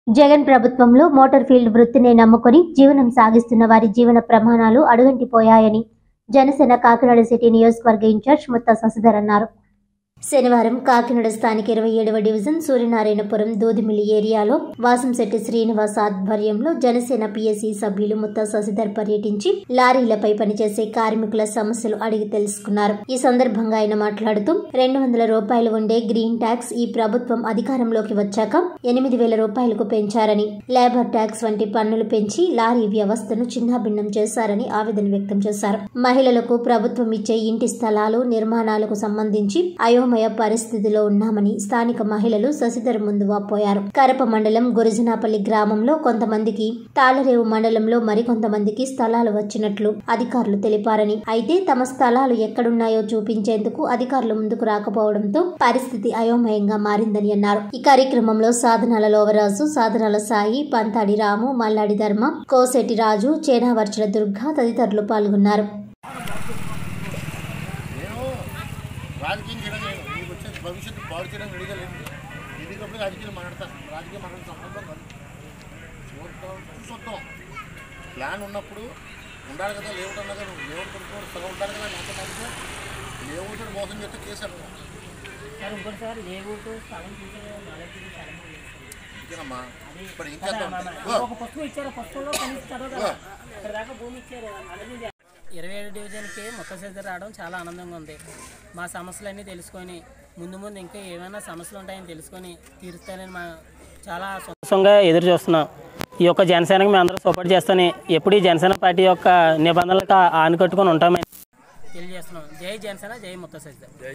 జగన్ ప్రభుత్వంలో motor field వృత్తినే నమ్ముకొని జీవనం సాగిస్తున్న వారి జీవన ప్రమాణాలు అడుగంటిపోయాయని జనసేన కాకినాడ సిటీ నియోజకవర్గ ఇన్ఛార్జ్ ముత్తా శశిధర్ అన్నారు శనివారం కాకినాడ స్థానిక ఇరవై ఏడవ డివిజన్ సూర్యనారాయణపురం దూదిమిల్లి ఏరియాలో వాసంశెట్టి శ్రీనివాస్ ఆధ్వర్యంలో జనసేన పిఎస్సి సభ్యులు ముత్తా శశిధర్ పర్యటించి లారీలపై పనిచేసే కార్మికుల సమస్యలు అడిగి తెలుసుకున్నారు ఈ సందర్భంగా ఆయన మాట్లాడుతూ రెండు వందల రూపాయలు ఉండే గ్రీన్ ట్యాక్స్ ఈ ప్రభుత్వం అధికారంలోకి వచ్చాక ఎనిమిది వేల రూపాయలకు పెంచారని లేబర్ ట్యాక్స్ వంటి పన్నులు పెంచి లారీ వ్యవస్థను చిన్నాభిన్నం చేశారని ఆవేదన వ్యక్తం చేశారు మహిళలకు ప్రభుత్వం ఇచ్చే ఇంటి స్థలాలు నిర్మాణాలకు సంబంధించి అయోమయ పరిస్థితిలో ఉన్నామని స్థానిక మహిళలు శశిధర్ ముందు వాపోయారు కరప మండలం గురజనాపల్లి గ్రామంలో కొంతమందికి తాళరేవు మండలంలో మరికొంతమందికి స్థలాలు వచ్చినట్లు అధికారులు తెలిపారని అయితే తమ స్థలాలు ఎక్కడున్నాయో చూపించేందుకు అధికారులు ముందుకు రాకపోవడంతో పరిస్థితి అయోమయంగా మారిందని అన్నారు ఈ కార్యక్రమంలో సాధనాల లోవరాజు సాధనాల సాయి పంతాడి రాము మల్లాడి ధర్మ కోసెటి రాజు చేనావర్చల దుర్గా తదితరులు పాల్గొన్నారు నేను రాజకీయం చేయడం లేదు మీకు వచ్చే భవిష్యత్తు పాడు చేయడం రెడీగా లేదు ఎన్నికప్పుడు రాజకీయాలు మాట్లాడతాను రాజకీయం మాట్లాడే సంబంధం కాదు చూద్దాం చూసొద్దాం ప్లాన్ ఉన్నప్పుడు ఉండాలి కదా లేవుడు అన్నా కదా లేవుడు కొనుక్కోవడం సగం ఉండాలి కదా లేకపోతే మనకి లేవుడు మోసం చేస్తే కేసారు సార్ ఇంకోటి సార్ లేవుకు స్థలం చూసే నాలెడ్జ్ చాలా మంది ఉన్నారు. ఇంకేనమ్మా ఇప్పుడు కదా, ఇంకేద్దాం మా- మా- ఇగో, ఒక పుస్తకం ఇచ్చారు పుస్తకంలో కనీసం చదవదు కదా ఇక్కడ దాకా భూమి ఇచ్చారు నాలెడ్జ్ ఇరవై ఏడు డివిజన్కి మొక్క సేద రావడం చాలా ఆనందంగా ఉంది మా సమస్యలన్నీ తెలుసుకొని ముందు ముందు ఇంకా ఏమైనా సమస్యలు ఉంటాయని తెలుసుకొని తీరుస్తానని మా చాలా సంతోషంగా ఎదురు చూస్తున్నాం ఈ యొక్క జనసేనకి మేము అందరూ సపోర్ట్ చేస్తాని ఎప్పుడు ఈ జనసేన పార్టీ యొక్క నిబంధనలకు ఆనుకట్టుకొని ఉంటామని తెలియజేస్తున్నాం జై జనసేన జై ముత్త సజ్జ